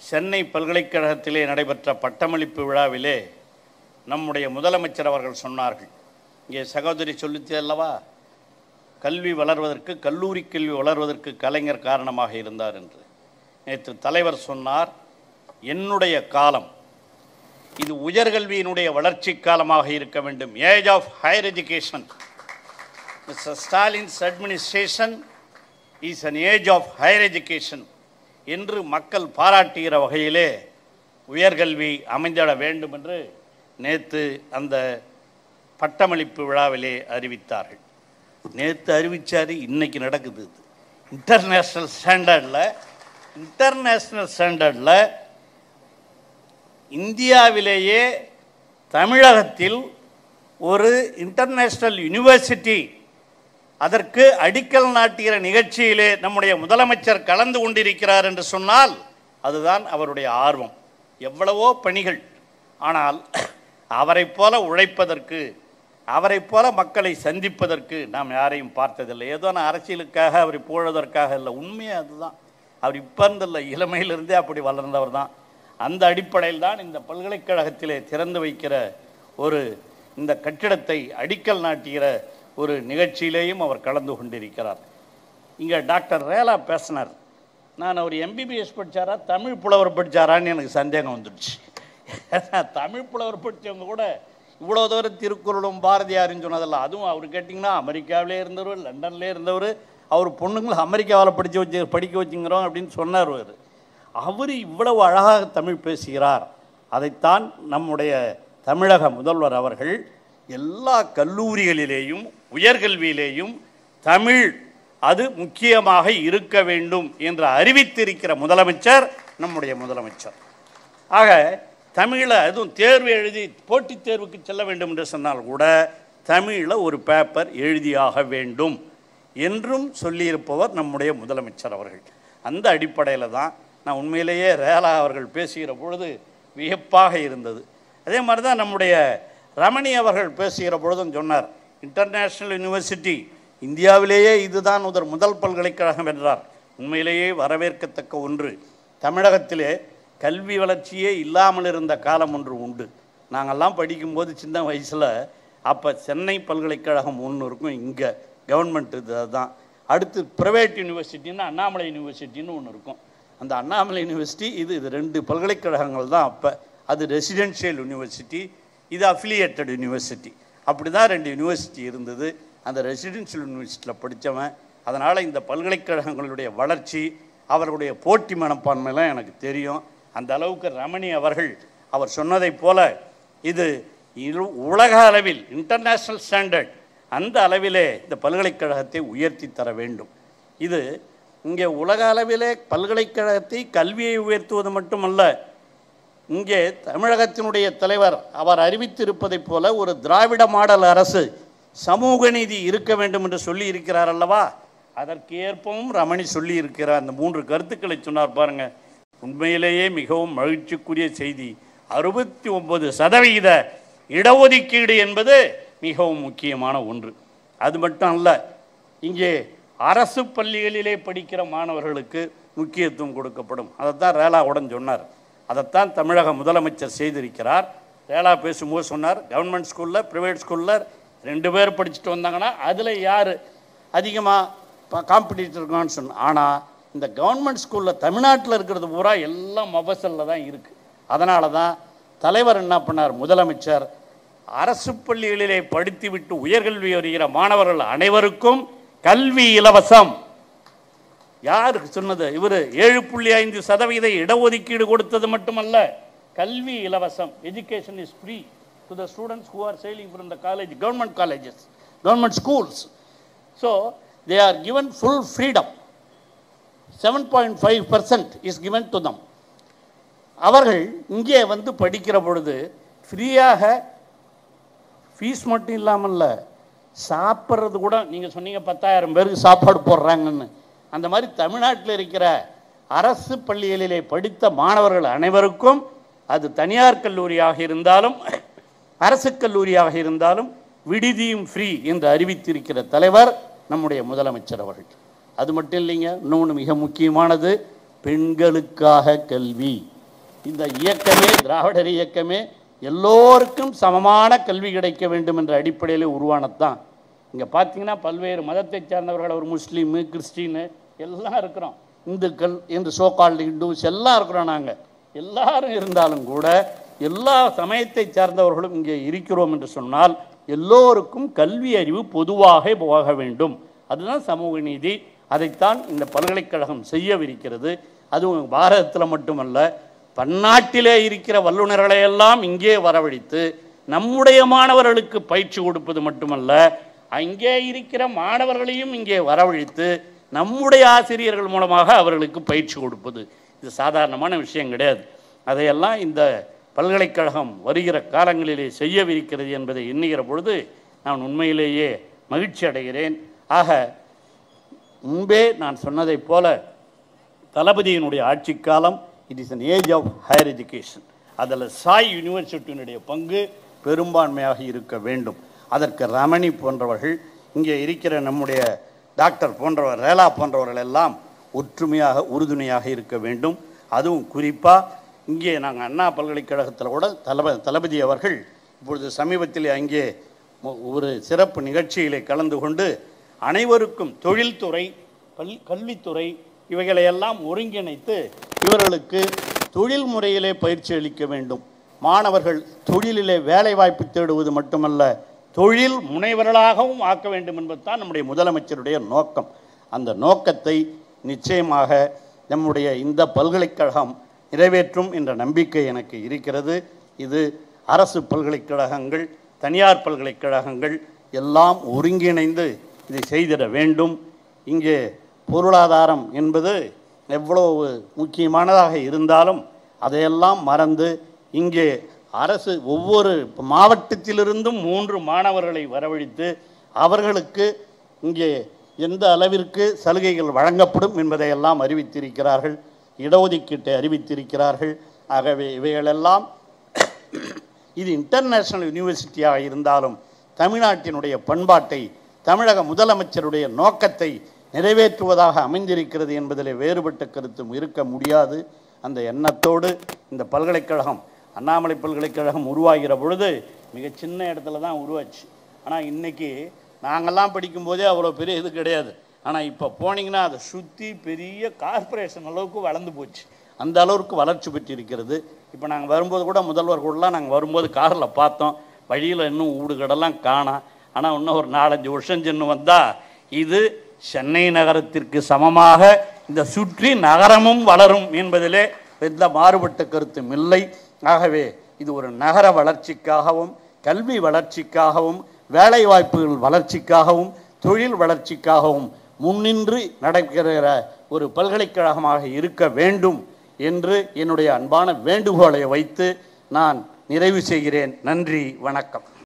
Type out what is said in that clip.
சென்னை பல்கலைக்கழகத்திலே நடைபெற்ற பட்டமளிப்பு விழாவிலே நம்முடைய முதலமைச்சர் அவர்கள் சொன்னார்கள் இங்கே சகோதரி சொல்லித்தே அல்லவா கல்வி வளர்வதற்கு கல்லூரி கல்வி வளர்வதற்கு கலைஞர் காரணமாக இருந்தார் என்று நேற்று தலைவர் சொன்னார் என்னுடைய காலம் இது உயர்கல்வியினுடைய வளர்ச்சி காலமாக இருக்க வேண்டும் age of higher education mister Stalin's administration is an age of higher education என்று மக்கள் பாராட்டுகிற வகையிலே உயர்கல்வி அமைந்திட வேண்டும் என்று நேற்று அந்த பட்டமளிப்பு விழாவிலே அறிவித்தார்கள் நேற்று அறிவித்தார் இன்னைக்கு நடக்குது இது இன்டர்நேஷ்னல் ஸ்டாண்டர்டில் இன்டர்நேஷ்னல் ஸ்டாண்டர்டில் இந்தியாவிலேயே தமிழகத்தில் ஒரு இன்டர்நேஷ்னல் யூனிவர்சிட்டி அதற்கு அடிக்கல் நாட்டுகிற நிகழ்ச்சியிலே நம்முடைய முதலமைச்சர் கலந்து கொண்டிருக்கிறார் என்று சொன்னால் அதுதான் அவருடைய ஆர்வம் எவ்வளவோ பணிகள் ஆனால் அவரைப் போல உழைப்பதற்கு அவரைப் போல மக்களை சந்திப்பதற்கு நாம் யாரையும் பார்த்ததில்லை ஏதோ நான் அரசியலுக்காக அவரை புகழ்வதற்காக இல்லை உண்மையே அதுதான் அவர் இப்போ இருந்தில்லை இளமையிலிருந்தே அப்படி வளர்ந்தவர் தான் அந்த அடிப்படையில் தான் இந்த பல்கலைக்கழகத்திலே திறந்து வைக்கிற ஒரு இந்த கட்டிடத்தை அடிக்கல் நாட்டுகிற ஒரு நிகழ்ச்சியிலேயும் அவர் கலந்து கொண்டிருக்கிறார் இங்கே டாக்டர் ரேலா பேசினார் நான் அவர் எம்பிபிஎஸ் படித்தாரா தமிழ் புலவர் படித்தாரான்னு எனக்கு சந்தேகம் வந்துடுச்சு ஏன்னா தமிழ் புலவர் படித்தவங்க கூட இவ்வளோ தூரம் திருக்குறளும் பாரதியாருன்னு சொன்னதல்ல அதுவும் அவர் கேட்டிங்கன்னா அமெரிக்காவிலே இருந்தவர் லண்டன்லேயே இருந்தவர் அவர் பொண்ணுங்களை அமெரிக்காவில் படித்து வச்சு படிக்க வச்சுங்கிறோம் அப்படின்னு சொன்னார் அவர் அவர் இவ்வளவு அழகாக தமிழ் பேசுகிறார் அதைத்தான் நம்முடைய தமிழக முதல்வர் அவர்கள் எல்லா கல்லூரிகளிலேயும் உயர்கல்வியிலேயும் தமிழ் அது முக்கியமாக இருக்க வேண்டும் என்று அறிவித்திருக்கிற முதலமைச்சர் நம்முடைய முதலமைச்சர் ஆக தமிழில் அதுவும் தேர்வு எழுதி போட்டித் தேர்வுக்கு செல்ல வேண்டும் என்று சொன்னால் கூட தமிழில் ஒரு பேப்பர் எழுதியாக வேண்டும் என்றும் சொல்லியிருப்பவர் நம்முடைய முதலமைச்சர் அவர்கள் அந்த அடிப்படையில் தான் நான் உண்மையிலேயே ரேலா அவர்கள் பேசுகிற பொழுது வியப்பாக இருந்தது அதே மாதிரி தான் நம்முடைய ரமணி அவர்கள் பேசுகிற பொழுதும் சொன்னார் இன்டர்நேஷ்னல் யூனிவர்சிட்டி இந்தியாவிலேயே இதுதான் முதல் முதல் பல்கலைக்கழகம் என்றார் உண்மையிலேயே வரவேற்கத்தக்க ஒன்று தமிழகத்திலே கல்வி வளர்ச்சியே இல்லாமல் இருந்த காலம் ஒன்று உண்டு நாங்கள்லாம் படிக்கும்போது சின்ன வயசில் அப்போ சென்னை பல்கலைக்கழகம் ஒன்று இருக்கும் இங்கே கவர்மெண்ட் இது தான் அடுத்து ப்ரைவேட் யூனிவர்சிட்டின்னா அண்ணாமலை யூனிவர்சிட்டின்னு ஒன்று இருக்கும் அந்த அண்ணாமலை யூனிவர்சிட்டி இது இது ரெண்டு பல்கலைக்கழகங்கள் தான் அப்போ அது ரெசிடென்ஷியல் யூனிவர்சிட்டி இது அஃபிலியேட்டட் யூனிவர்சிட்டி அப்படி தான் ரெண்டு யூனிவர்சிட்டி இருந்தது அந்த ரெசிடென்ஷியல் யூனிவர்சிட்டியில் படித்தவன் அதனால் இந்த பல்கலைக்கழகங்களுடைய வளர்ச்சி அவர்களுடைய போட்டி மனப்பான்மைலாம் எனக்கு தெரியும் அந்த அளவுக்கு ரமணி அவர்கள் அவர் சொன்னதைப் போல இது இரு- உலக அளவில் இன்டர்நேஷ்னல் ஸ்டாண்டர்ட் அந்த அளவிலே இந்த பல்கலைக்கழகத்தை உயர்த்தி தர வேண்டும் இது இங்கே உலக அளவிலே பல்கலைக்கழகத்தை கல்வியை உயர்த்துவது மட்டுமல்ல இங்கே தமிழகத்தினுடைய தலைவர் அவர் அறிவித்திருப்பதைப் போல ஒரு திராவிட மாடல் அரசு சமூக நீதி இருக்க வேண்டும் என்று சொல்லி இருக்கிறார் அல்லவா அதற்கு ஏற்பவும் ரமணி சொல்லி இருக்கிறார் அந்த மூன்று கருத்துக்களை சொன்னார் பாருங்க உண்மையிலேயே மிகவும் மகிழ்ச்சிக்குரிய செய்தி அறுபத்தி ஒன்பது சதவிகித இடஒதுக்கீடு என்பது மிகவும் முக்கியமான ஒன்று அது மட்டும் அல்ல இங்கே அரசு பள்ளிகளிலே படிக்கிற மாணவர்களுக்கு முக்கியத்துவம் கொடுக்கப்படும் அதைத்தான் ரேலாவுடன் சொன்னார் அதைத்தான் தமிழக முதலமைச்சர் செய்திருக்கிறார் ரேலா பேசும்போது சொன்னார் கவர்மெண்ட் ஸ்கூலில் ப்ரைவேட் ஸ்கூலில் ரெண்டு பேர் படிச்சுட்டு வந்தாங்கன்னா அதில் யார் அதிகமாக காம்படிட்டர் இருக்கான்னு சொன்ன ஆனால் இந்த கவர்மெண்ட் ஸ்கூலில் தமிழ்நாட்டில் இருக்கிறது பூரா எல்லாம் மொபசலில் தான் இருக்குது அதனால தான் தலைவர் என்ன பண்ணார் முதலமைச்சர் அரசு பள்ளிகளிலே படித்துவிட்டு உயர்கல்வி வருகிற மாணவர்கள் அனைவருக்கும் கல்வி இலவசம் யாருக்கு சொன்னது இவர் ஏழு புள்ளி ஐந்து சதவீத இடஒதுக்கீடு கொடுத்தது மட்டுமல்ல கல்வி இலவசம் education is free to the students who are sailing from the college government colleges government schools so they are given full freedom seven point five percent is given to them அவர்கள் இங்கே வந்து படிக்கிற பொழுது ஃப்ரீயாக ஃபீஸ் மட்டும் இல்லாமல்ல சாப்பிட்றது கூட நீங்கள் சொன்னீங்க பத்தாயிரம் பேருக்கு சாப்பாடு போடுறாங்கன்னு அந்த மாதிரி தமிழ்நாட்டில் இருக்கிற அரசு பள்ளிகளிலே படித்த மாணவர்கள் அனைவருக்கும் அது தனியார் கல்லூரியாக இருந்தாலும் அரசு கல்லூரியாக இருந்தாலும் விடுதியும் ஃப்ரீ என்று அறிவித்திருக்கிற தலைவர் நம்முடைய முதலமைச்சர் அவர்கள் அது மட்டும் இல்லைங்க இன்னொன்று மிக முக்கியமானது பெண்களுக்காக கல்வி இந்த இயக்கமே திராவிடர் இயக்கமே எல்லோருக்கும் சமமான கல்வி கிடைக்க வேண்டும் என்ற அடிப்படையில் உருவானதுதான் இங்கே பார்த்தீங்கன்னா பல்வேறு மதத்தை சார்ந்தவர்கள் ஒரு முஸ்லீமு கிறிஸ்டின்னு எல்லாம் இருக்கிறோம் இந்துக்கள் என்று சோகால்டு இந்துஸ் எல்லாம் இருக்கிறோம் நாங்கள் எல்லாரும் இருந்தாலும் கூட எல்லா சமயத்தை சார்ந்தவர்களும் இங்கே இருக்கிறோம் என்று சொன்னால் எல்லோருக்கும் கல்வி அறிவு பொதுவாக போக வேண்டும் அதுதான் சமூக நீதி அதைத்தான் இந்த பல்கலைக்கழகம் செய்யவிருக்கிறது அதுவும் பாரதத்தில் மட்டுமல்ல பன்னாட்டிலே இருக்கிற வல்லுநர்களை எல்லாம் இங்கே வரவழைத்து நம்முடைய மாணவர்களுக்கு பயிற்சி கொடுப்பது மட்டுமல்ல அங்கே இருக்கிற மாணவர்களையும் இங்கே வரவழைத்து நம்முடைய ஆசிரியர்கள் மூலமாக அவர்களுக்கு பயிற்சி கொடுப்பது இது சாதாரணமான விஷயம் கிடையாது அதையெல்லாம் இந்த பல்கலைக்கழகம் வருகிற காலங்களிலே செய்யவிருக்கிறது என்பதை எண்ணுகிற பொழுது நான் உண்மையிலேயே மகிழ்ச்சி அடைகிறேன் ஆக முன்பே நான் சொன்னதைப் போல தளபதியினுடைய ஆட்சி காலம் it is an age of higher education அதில் சாய் யூனிவர்சிட்டியினுடைய பங்கு பெரும்பான்மையாக இருக்க வேண்டும் அதற்கு ரமணி போன்றவர்கள் இங்கே இருக்கிற நம்முடைய டாக்டர் போன்றவர் ரேலா போன்றவர்கள் எல்லாம் ஒற்றுமையாக உறுதுணையாக இருக்க வேண்டும் அதுவும் குறிப்பாக இங்கே நாங்கள் அண்ணா பல்கலைக்கழகத்தில் கூட தளப தளபதி அவர்கள் இப்பொழுது சமீபத்தில் அங்கே மு- ஒரு சிறப்பு நிகழ்ச்சியிலே கலந்து கொண்டு அனைவருக்கும் தொழில்துறை பல் கல்வித்துறை இவைகளையெல்லாம் ஒருங்கிணைத்து இவர்களுக்கு தொழில் முறையிலே பயிற்சி அளிக்க வேண்டும் மாணவர்கள் தொழிலிலே வேலைவாய்ப்பு தேடுவது மட்டுமல்ல தொழில் முனைவர்களாகவும் ஆக்க வேண்டும் என்பதுதான் நம்முடைய முதலமைச்சருடைய நோக்கம் அந்த நோக்கத்தை நிச்சயமாக நம்முடைய இந்த பல்கலைக்கழகம் நிறைவேற்றும் என்ற நம்பிக்கை எனக்கு இருக்கிறது இது அரசு பல்கலைக்கழகங்கள் தனியார் பல்கலைக்கழகங்கள் எல்லாம் ஒருங்கிணைந்து இதை செய்திட வேண்டும் இங்கே பொருளாதாரம் என்பது எவ்வளவு முக்கியமானதாக இருந்தாலும் அதையெல்லாம் மறந்து இங்கே அரசு ஒவ்வொரு மாவட்டத்திலிருந்தும் மூன்று மாணவர்களை வரவழைத்து அவர்களுக்கு இங்கே எந்த அளவிற்கு சலுகைகள் வழங்கப்படும் என்பதையெல்லாம் அறிவித்திருக்கிறார்கள் இடஒதுக்கீட்டை அறிவித்திருக்கிறார்கள் ஆகவே இவைகளெல்லாம் இது இன்டர்நேஷனல் யூனிவர்சிட்டியாக இருந்தாலும் தமிழ்நாட்டினுடைய பண்பாட்டை தமிழக முதலமைச்சருடைய நோக்கத்தை நிறைவேற்றுவதாக அமைந்திருக்கிறது என்பதில் வேறுபட்ட கருத்தும் இருக்க முடியாது அந்த எண்ணத்தோடு இந்த பல்கலைக்கழகம் அண்ணாமலை பல்கலைக்கழகம் உருவாகிற பொழுது மிக சின்ன இடத்துல தான் உருவாச்சு ஆனால் இன்னைக்கு நாங்கள்லாம் படிக்கும்போதே அவ்வளோ பெரிய இது கிடையாது ஆனால் இப்போ போனீங்கன்னா அதை சுற்றி பெரிய கார்ப்பரேஷன் அளவுக்கு வளர்ந்து போச்சு அந்த அளவுக்கு வளர்ச்சி பெற்றிருக்கிறது இப்போ நாங்கள் வரும்போது கூட முதல்வர் கூடலாம் நாங்கள் வரும்போது காரில் பார்த்தோம் வழியில் இன்னும் ஊடுகடெல்லாம் காணோம் ஆனால் இன்னும் ஒரு நாலஞ்சு வருஷம் சென்று வந்தால் இது சென்னை நகரத்திற்கு சமமாக இந்த சுற்றி நகரமும் வளரும் என்பதிலே எந்த மாறுபட்ட கருத்தும் இல்லை ஆகவே இது ஒரு நகர வளர்ச்சிக்காகவும் கல்வி வளர்ச்சிக்காகவும் வேலைவாய்ப்புகள் வளர்ச்சிக்காகவும் தொழில் வளர்ச்சிக்காகவும் முன்னின்று நடக்கிற ஒரு பல்கலைக்கழகமாக இருக்க வேண்டும் என்று என்னுடைய அன்பான வேண்டுகோளை வைத்து நான் நிறைவு செய்கிறேன் நன்றி வணக்கம்